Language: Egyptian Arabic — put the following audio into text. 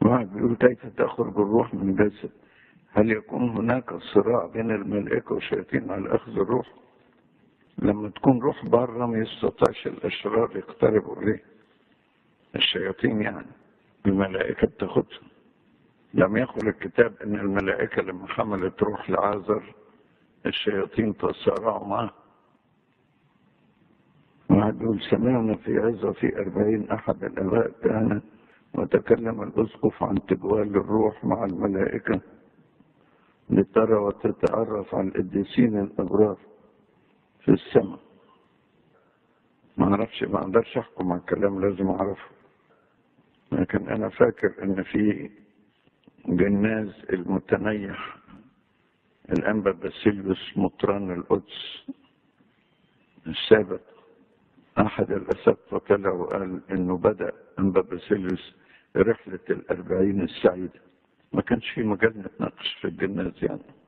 واحد بيقول كيف تخرج الروح من جسد هل يكون هناك صراع بين الملائكة والشياطين على أخذ الروح لما تكون روح بره ما يستطيعش الأشرار يقتربوا إليه الشياطين يعني الملائكة بتاخدها لم يقل الكتاب أن الملائكة لما حملت روح لعازر الشياطين تصارعوا معه واحد يقول سمعنا في عظة في أربعين أحد الآباء كان وتكلم الأسقف عن تجوال الروح مع الملائكة لترى وتتعرف على القديسين الأبرار في السماء ما أعرفش ما أقدرش أحكم على الكلام لازم أعرفه لكن أنا فاكر إن في جناز المتنيح الأنبا باسيليوس مطران القدس السابق أحد الأساتذة طلع وقال إنه بدأ أنبا باسيليوس رحلة الأربعين السعيدة ما كانش في مجال نتناقش في الجناز يعني